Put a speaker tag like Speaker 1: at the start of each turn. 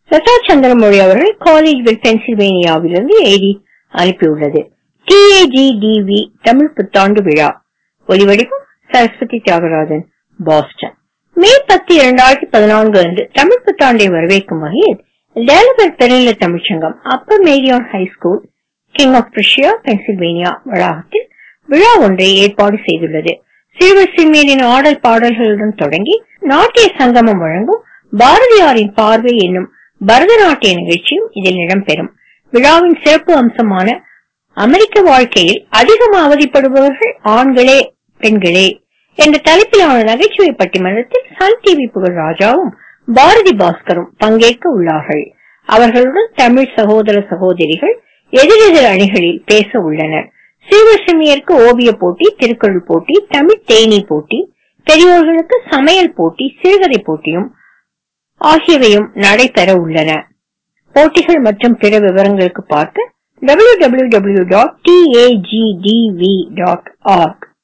Speaker 1: லதா சந்திரமொழி அவர்கள் காலேஜ்வில் பென்சில்வேனியாவிலிருந்து எழுதி அனுப்பியுள்ளது டிஏஜிடிவி தமிழ் புத்தாண்டு விழா ஒலிவடிவம் சரஸ்வதி தியாகராஜன் பாஸ்டன் மே பத்து இரண்டாயிரத்தி பதினான்கு அன்று தமிழ் புத்தாண்டை வரவேற்கும் வகையில் டெலவர் பெருநில தமிழ்ச்சங்கம் Upper Merion high school King of Prussia Pennsylvania வளாகத்தில் விழா ஒன்றை ஏற்பாடு செய்துள்ளது சிறுவர் சிறுமியரின் ஆடல் பாடல்களுடன் தொடங்கி நாட்டிய சங்கமம் வழங்கும் பாரதியாரின் பார்வை என்னும் பரதநாட்டிய நிகழ்ச்சியும் இதில் இடம்பெறும் விழாவின் சிறப்பு அம்சமான அமெரிக்க வாழ்க்கையில் அதிகம் அவதிப்படுபவர்கள் ஆண்களே பெண்களே என்ற தலைப்பிலான நகைச்சுவை பட்டிமன்றத்தில் சன் டிவி புகழ் ராஜாவும் பாரதி பாஸ்கரும் பங்கேற்க உள்ளார்கள் அவர்களுடன் தமிழ் சகோதர சகோதரிகள் எதிரெதிர் அணிகளில் பேச உள்ளனர் சிறுவர் சிறுமியருக்கு ஓவிய போட்டி திருக்குறள் போட்டி தமிழ் தேனி போட்டி பெரியோர்களுக்கு சமையல் போட்டி சிறுகதை போட்டியும் ஆகியவையும் நடைபெற உள்ளன போட்டிகள் மற்றும் பிற விவரங்களுக்கு பார்க்க www.tagdv.org